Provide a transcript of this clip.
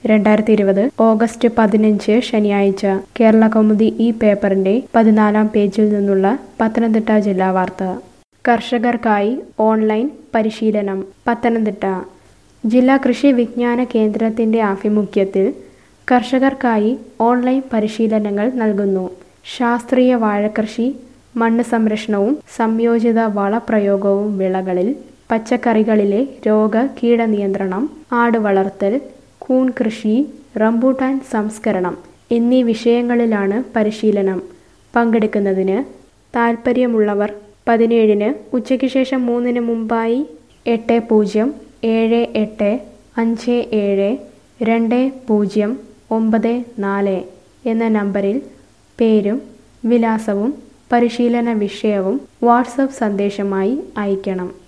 രണ്ടായിരത്തി ഇരുപത് ഓഗസ്റ്റ് പതിനഞ്ച് ശനിയാഴ്ച കേരള കൗമുദി ഈ പേപ്പറിന്റെ പതിനാലാം പേജിൽ നിന്നുള്ള പത്തനംതിട്ട ജില്ലാ വാർത്ത കർഷകർക്കായി ഓൺലൈൻ പരിശീലനം പത്തനംതിട്ട ജില്ലാ കൃഷി വിജ്ഞാന കേന്ദ്രത്തിന്റെ ആഭിമുഖ്യത്തിൽ കർഷകർക്കായി ഓൺലൈൻ പരിശീലനങ്ങൾ നൽകുന്നു ശാസ്ത്രീയ വാഴകൃഷി മണ്ണ് സംരക്ഷണവും സംയോജിത വളപ്രയോഗവും വിളകളിൽ പച്ചക്കറികളിലെ രോഗ കീടനിയന്ത്രണം ആട് വളർത്തൽ കൂൺ കൃഷി റംബൂട്ടാൻ സംസ്കരണം എന്നീ വിഷയങ്ങളിലാണ് പരിശീലനം പങ്കെടുക്കുന്നതിന് താൽപ്പര്യമുള്ളവർ പതിനേഴിന് ഉച്ചയ്ക്ക് ശേഷം മൂന്നിന് മുമ്പായി എട്ട് പൂജ്യം ഏഴ് എട്ട് അഞ്ച് ഏഴ് രണ്ട് പൂജ്യം ഒമ്പത് നാല് എന്ന നമ്പറിൽ പേരും വിലാസവും പരിശീലന വിഷയവും വാട്സപ്പ് സന്ദേശമായി അയക്കണം